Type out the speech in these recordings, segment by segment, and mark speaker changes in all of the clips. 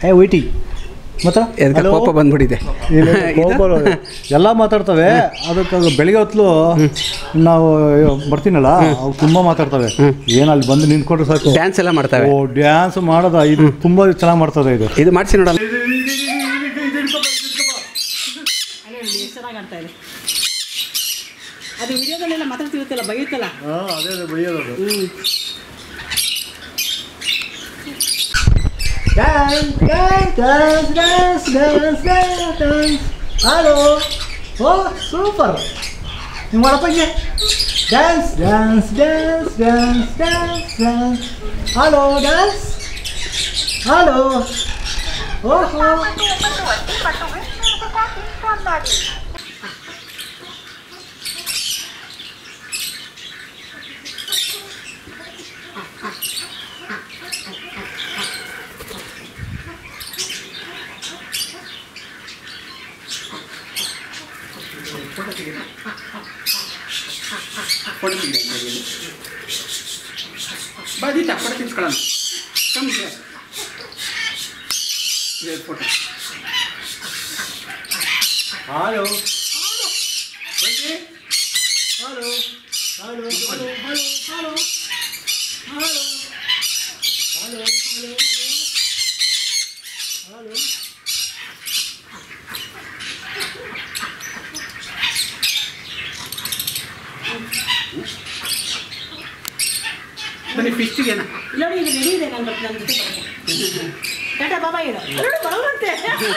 Speaker 1: ಏ ವೈಟಿ ಮಾತ್ರ
Speaker 2: ಎದಕ್ಕೆ ಕೋಪ ಬಂದ್ಬಿಟ್ಟಿದೆ
Speaker 1: ಎಲ್ಲ ಮಾತಾಡ್ತವೆ ಅದಕ್ಕೆ ಅದು ಬೆಳಿಗ್ಗೆ ಹೊತ್ತು ನಾವು ಬರ್ತೀನಲ್ಲ ಅವು ತುಂಬ ಮಾತಾಡ್ತವೆ ಏನು ಅಲ್ಲಿ ಬಂದು ನಿಂತ್ಕೊಂಡ್ರೆ ಸಾಕು
Speaker 2: ಡ್ಯಾನ್ಸ್ ಎಲ್ಲ ಮಾಡ್ತವೆ
Speaker 1: ಓ ಡ್ಯಾನ್ಸ್ ಮಾಡೋದ ಇದು ತುಂಬ ಚೆನ್ನಾಗಿ ಮಾಡ್ತದೆ ಇದು
Speaker 2: ಇದು ಮಾಡಿಸಿ ನೋಡೋಣ
Speaker 3: ಎಷ್ಟು ಚೆನ್ನಾಗಿ ಆಡ್ತಾ ಇದೆ ಅದು ವಿಡಿಯೋದಲ್ಲೆಲ್ಲ ಮಾತಾಡ್ತಿರುತ್ತಲ್ಲ ಬೈಯುತ್ತಲ್ಲ
Speaker 1: ಅದೇ ಅದೇ ಬೈಯೋದು ಹಲೋ ಓ ಸೂಪರ್ ನೀವು ಮಾಡಪ್ಪ ಹಿಂಗೆ dance dance dance dance dance dance hello dance hello ಓಹೋ
Speaker 2: ಬದಿ ತಪ್ಪಡೆ ತಿನ್ಸ್ಕೊಳ್ಳೋಣ photo
Speaker 1: hello hello hello hello hello hello hello hello
Speaker 2: ಬನ್ನಿ ಫಿಶ್ಟಿಗೆನಾ
Speaker 3: ಇಲ್ಲ ನೋಡಿ ಇದು ರೆಡಿ ಇದೆ ನನ್ನ ನನ್ನ ಜೊತೆ ಬರುತ್ತೆ ಟಾಟಾ ಬಾಬಾ ಹೇಳು ಎರಡು ಬರೋದಂತೆ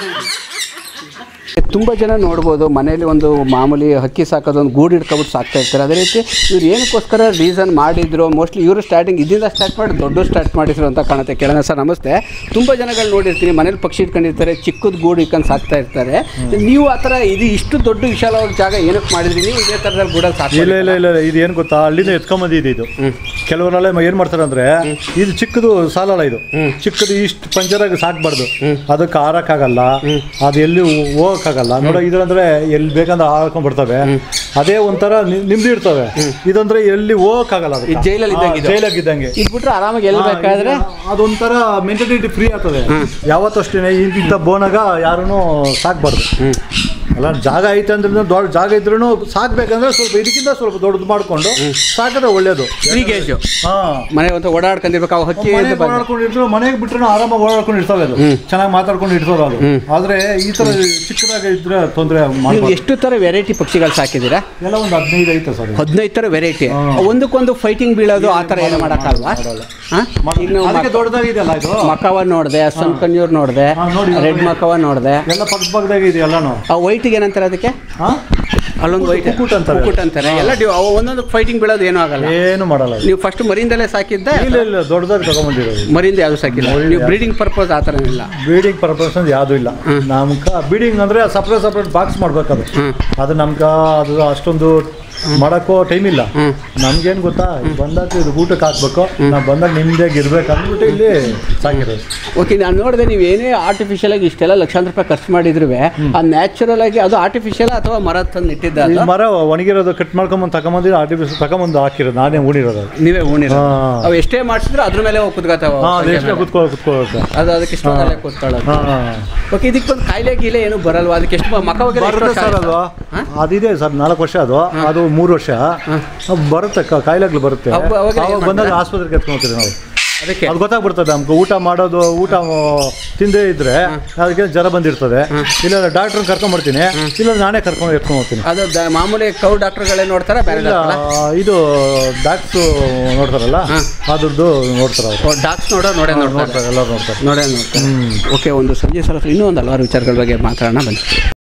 Speaker 2: ತುಂಬ ಜನ ನೋಡ್ಬೋದು ಮನೇಲಿ ಒಂದು ಮಾಮೂಲಿ ಹಕ್ಕಿ ಸಾಕೋದು ಒಂದು ಗೂಡು ಹಿಡ್ಕೊಬಿಟ್ಟು ಸಾಕ್ತಾ ಇರ್ತಾರೆ ಅದೇ ರೀತಿ ಇವ್ರು ಏನಕ್ಕೋಸ್ಕರ ರೀಸನ್ ಮಾಡಿದ್ರು ಮೋಸ್ಟ್ಲಿ ಇವರು ಸ್ಟಾರ್ಟಿಂಗ್ ಇದರಿಂದ ಸ್ಟಾರ್ಟ್ ಮಾಡಿ ದೊಡ್ಡ ಸ್ಟಾರ್ಟ್ ಮಾಡಿದ್ರು ಅಂತ ಕಾಣುತ್ತೆ ಕೇಳೋಣ ಸರ್ ನಮಸ್ತೆ ತುಂಬ ಜನಗಳು ನೋಡಿರ್ತೀನಿ ಮನೇಲಿ ಪಕ್ಷಿ ಇಟ್ಕೊಂಡಿರ್ತಾರೆ ಚಿಕ್ಕದ ಗೂಡು ಇಟ್ಕೊಂಡು ಸಾಕ್ತಾ ಇರ್ತಾರೆ ನೀವು ಆ ಥರ ಇದು ಇಷ್ಟು ದೊಡ್ಡ ವಿಶಾಲವಾದ ಜಾಗ ಏನಕ್ಕೆ ಮಾಡಿದ್ರಿ ನೀವು ಇದೇ ಥರದಲ್ಲಿ ಗೂಡಲ್ಲಿ ಸಾಕು
Speaker 1: ಇಲ್ಲ ಇಲ್ಲ ಇಲ್ಲ ಇದು ಏನು ಗೊತ್ತಾ ಅಲ್ಲಿಂದ ಎತ್ಕೊಂಬಂದಿದ್ದು ಇದು ಕೆಲವರೆಲ್ಲ ಏನು ಮಾಡ್ತಾರೆ ಅಂದ್ರೆ ಇದು ಚಿಕ್ಕದು ಸಾಲಲ್ಲ ಇದು ಚಿಕ್ಕದು ಇಷ್ಟು ಪಂಜರಾಗ ಸಾಕ್ಬಾರ್ದು ಅದಕ್ಕೆ ಹಾರಕ್ಕಾಗಲ್ಲ ಅದು ಎಲ್ಲಿ ಹೋಗಕ್ಕಾಗಲ್ಲ ನೋಡ ಇದಂದ್ರೆ ಎಲ್ಲಿ ಬೇಕಂದ್ರೆ ಹಾಕೊಂಡ್ ಬರ್ತವೆ ಅದೇ ಒಂಥರ ನಿ- ನಿಮ್ದು ಇರ್ತವೆ ಇದಂದ್ರೆ ಎಲ್ಲಿ ಹೋಗಕ್ಕಾಗಲ್ಲ ಅದಕ್ಕೆ.
Speaker 2: ಇದು ಜೈಲಲ್ಲಿ ಇದ್ದಂಗೆ ಇದು.
Speaker 1: ಹಾ, ಜೈಲಾಗ್ ಇದ್ದಂಗೆ
Speaker 2: ಇದ್ಬಿಟ್ರೆ ಆರಾಮಾಗಿ ಎಲ್ಲಿ ಬೇಕಾದ್ರೆ
Speaker 1: ಹಾ, ಇದು ಅದೊಂಥರ ಮೆಂಟಾಲಿಟಿ ಫ್ರೀ ಆಗ್ತದೆ ಯಾವತ್ತೂ ಅಷ್ಟೇ ಇಂಥ ಬೋನಾಗ ಯಾರೂ ಸಾಕ್ಬಾರ್ದು ಅಲ್ಲ ಜಾಗ ಐತೆ ಅಂದ್ರೆ ದೊಡ್ಡ ಜಾಗ ಇದ್ರೂ ಸಾಕ್ಬೇಕಂದ್ರೆ ಸ್ವಲ್ಪ ಇದಕ್ಕಿಂತ ಸ್ವಲ್ಪ ದೊಡ್ಡದು ಮಾಡ್ಕೊಂಡು ಸಾಕಿದ್ರೆ ಒಳ್ಳೇದು
Speaker 2: ಫ್ರೀ ಗೇಜು
Speaker 1: ಹಾ
Speaker 2: ಮನೆ ಒಂದು ಓಡಾಡ್ಕೊಂಡಿರ್ಬೇಕು ಅವು ಹಕ್ಕಿ
Speaker 1: ಮನೆಗೆ
Speaker 2: ಅಂತ ಬಂದು.
Speaker 1: ಓಡಾಡ್ಕೊಂಡಿದ್ರು ಮನೆಗೆ ಬಿಟ್ರು ಆರಾಮಾಗಿ ಓಡಾಡ್ಕೊಂಡು ಇರ್ತವೆ ಅದು ಚೆನ್ನಾಗಿ ಮಾತಾಡ್ಕೊಂಡು ಇರ್ತದೆ ಅದು ಆದ್ರೆ ಈ ತರ ಚಿಕ್ಕದಾಗ ಇದ್ರೆ ತೊಂದರೆ
Speaker 2: ನೀವು
Speaker 1: ಮಾಡ್ಬೋದು
Speaker 2: ಎಷ್ಟು ಥರ ವೆರೈಟಿ ಪಕ್ಷಿಗಳು ಸಾಕಿದ್ದೀರಾ
Speaker 1: ಎಲ್ಲ ಒಂದು ಹದಿನೈದು ಐತೆ ಸರ್
Speaker 2: ಹದಿನೈದು ಥರ ವೆರೈಟಿ ಒಂದಕ್ಕೊಂದು ಫೈಟಿಂಗ್ ಬೀಳೋದು ಆ ಥರ ಏನು ಮಾಡೋಕ್ಕಲ್ವಾ ಹಾಂ ಈಗ ನಾವು
Speaker 1: ಅದಕ್ಕೆ ದೊಡ್ಡದಾಗಿದೆಯಲ್ಲ ಇದು
Speaker 2: ಮಕವ ನೋಡಿದೆ ಸನ್ ಕನ್ಯೂರ್ ನೋಡಿದೆ
Speaker 1: ಹಾ, ನೋಡಿ,
Speaker 2: ರೆಡ್ ಮಕವ ನೋಡಿದೆ
Speaker 1: ಎಲ್ಲ ಪಕ್ಕ ಪಕ್ಕದಾಗ ಇದೆ ಎಲ್ಲಾನು
Speaker 2: ಆ ವೈಟಿಗೆ ಏನಂತಾರೆ ಅದಕ್ಕೆ
Speaker 1: ಹಾ
Speaker 2: ಅಲ್ಲೊಂದು ವೈಟ್
Speaker 1: ಕುಕ್ಕುಟ್ ಅಂತಾರೆ.
Speaker 2: ಕುಕ್ಕುಟ್ ಅಂತಾರೆ ಎಲ್ಲ ಡಿ- ಅವು ಒಂದೊಂದು ಫೈಟಿಂಗ್ ಬೀಳೋದು ಏನೂ ಆಗಲ್ಲ
Speaker 1: ಏನು ಮಾಡಲ್ಲ ಅದು.
Speaker 2: ನೀವು ಫಸ್ಟ್ ಮರಿಂದಲೇ ಸಾಕಿದ್ದ
Speaker 1: ಇಲ್ಲ ಇಲ್ಲ ದೊಡ್ಡದಾಗಿ ತಗೊಂಬಂದಿರೋದು
Speaker 2: ಮರಿಂದ ಯಾವುದು ಸಾಕಿಲ್ಲ ನೀವು ಬ್ರೀಡಿಂಗ್ ಪರ್ಪಸ್ ಆ ಥರ ಇಲ್ಲ
Speaker 1: ಬೀಡಿಂಗ್ ಪರ್ಪಸ್ ಅಂತ ಯಾವುದೂ ಇಲ್ಲ ನಮ್ಗೆ ಬೀಡಿಂಗ್ ಅಂದರೆ ಸಪ್ರೇಟ್ ಸಪ್ರೇಟ್ ಬಾಕ್ಸ್ ಮಾಡ್ಬೇಕದು ಅದು ನಮ್ಗೆ ಅದು ಅಷ್ಟೊಂದು ಮಾಡೋಕ್ಕೋ ಟೈಮ್ ಇಲ್ಲ ನಮ್ಗೇನು ಗೊತ್ತಾ ಇಲ್ಲಿ ಬಂದಾಗ ಇದು ಊಟಕ್ಕೆ ಹಾಕ್ಬೇಕು ನಾವು ಬಂದಾಗ ನಿಮ್ದಾಗಿ ಇರ್ಬೇಕು ಅಂದ್ಬಿಟ್ಟು ಇಲ್ಲಿ ಸಾಕಿರೋದು
Speaker 2: ಓಕೆ ನಾನು ನೋಡಿದೆ ನೀವು ಏನೇ ಆರ್ಟಿಫಿಷಿಯಲ್ ಆಗಿ ಇಷ್ಟೆಲ್ಲ ಲಕ್ಷಾಂತರ ರೂಪಾಯಿ ಖರ್ಚು ಮಾಡಿದ್ರು ಆ ನ್ಯಾಚುರಲ್ ಆಗಿ ಅದು ಆರ್ಟಿಫಿಷಿಯಲ್ ಅಥವಾ ಮರ ತಂದು ಇಟ್ಟಿದ್ದ
Speaker 1: ಈ ಮರ ಒಣಗಿರೋದು ಕಟ್ ಮಾಡ್ಕೊಂಬಂದು ತಗೊಂಬಂದಿರೋ ಆರ್ಟಿಫಿಷಿಯಲ್ ತಗೊಂಬಂದು ಹಾಕಿರೋದು ನಾನೇ ಉಣಿರೋದು ಅದು
Speaker 2: ನೀವೇ ಉಣಿರೋ
Speaker 1: ಹಾ.
Speaker 2: ಅವು ಎಷ್ಟೇ ಮಾಡಿಸಿದ್ರು ಅದ್ರ ಮೇಲೆ ಹೋಗಿ ಕುತ್ಕೋತಾವ
Speaker 1: ಹಾಂ ಅದು ಎಷ್ಟು ಕುತ್ಕೊಳ್ಳೋ ಕುತ್ಕೊಳ್ಳುತ್ತೆ
Speaker 2: ಅದು ಅದಕ್ಕೆ ಇಷ್ಟೊಂದಲ್ಲೇ ಕೂತ್ಕೊಳ್ಳೋದು
Speaker 1: ಹಾಂ ಹಾಂ
Speaker 2: ಓಕೆ ಇದಕ್ಕೆ ಒಂದು ಕಾಯಿಲೆ ಗೀಲೆ ಏನು ಬರಲ್ವಾ ಅದಕ್ಕೆ ಎಷ್ಟು ಮಕ
Speaker 1: ಬರುತ್ತೆ ಸರ್ ಅದು ಅದಿದೆ ಸರ್ ನಾಲ್ಕು ವರ್ಷ ಅದು ಅದು ಮೂರು ವರ್ಷ ಅದು ಬರುತ್ತೆ ಕ- ಕಾಯಿಲೆಗಳು ಬರುತ್ತೆ
Speaker 2: ಅವಾಗ- ಅವಾಗ ಏನ್
Speaker 1: ಅವಾಗ ಬಂದಾಗ ಆಸ್ಪತ್ರೆಗೆ ಎತ್ಕೊಂತೀವಿ ನಾವು
Speaker 2: ಅದಕ್ಕೆ
Speaker 1: ಅದು ಗೊತ್ತಾಗ್ಬಿಡ್ತದೆ ನಮ್ಗೆ ಊಟ ಮಾಡೋದು ಊಟ ಆ, ತಿಂದೇ ಇದ್ರೆ ಅದಕ್ಕೆ ಜ್ವರ ಬಂದಿರ್ತದೆ ಇಲ್ಲ ಡಾಕ್ಟ್ರ್ ಕರ್ಕೊಂಡ್ಬರ್ತೀನಿ ಇಲ್ಲ ನಾನೇ ಕರ್ಕೊಂಡು ಎತ್ಕೊಂಡು ಹೋಗ್ತೀನಿ
Speaker 2: ಅದು ದ- ಮಾಮೂಲಿ ಕೌ ಡಾಕ್ಟರ್ಗಳೇ ನೋಡ್ತಾರ ಬೇರೆ
Speaker 1: ಇಲ್ಲ ಇದು ಡಾಕ್ಟ್ರು ನೋಡ್ತಾರಲ್ಲ ಅದ್ರದ್ದು ನೋಡ್ತಾರೆ ಅವರು
Speaker 2: ಡಾಕ್ಟರ್ ನೋಡೋ ನೋಡೇ ನೋಡ್ತಾರೆ
Speaker 1: ನೋಡ್ತಾರೆ ಎಲ್ಲರೂ ನೋಡ್ತಾರೆ
Speaker 2: ನೋಡೇ ನೋಡ್ತಾರೆ ಓಕೆ ಒಂದು ಸಂಜೆ ಸಲ ಇನ್ನೂ ಒಂದು ಹಲವಾರು ವಿಚಾರಗಳ ಬಗ್ಗೆ ಮಾತಾಡೋಣ ಬನ್ನಿ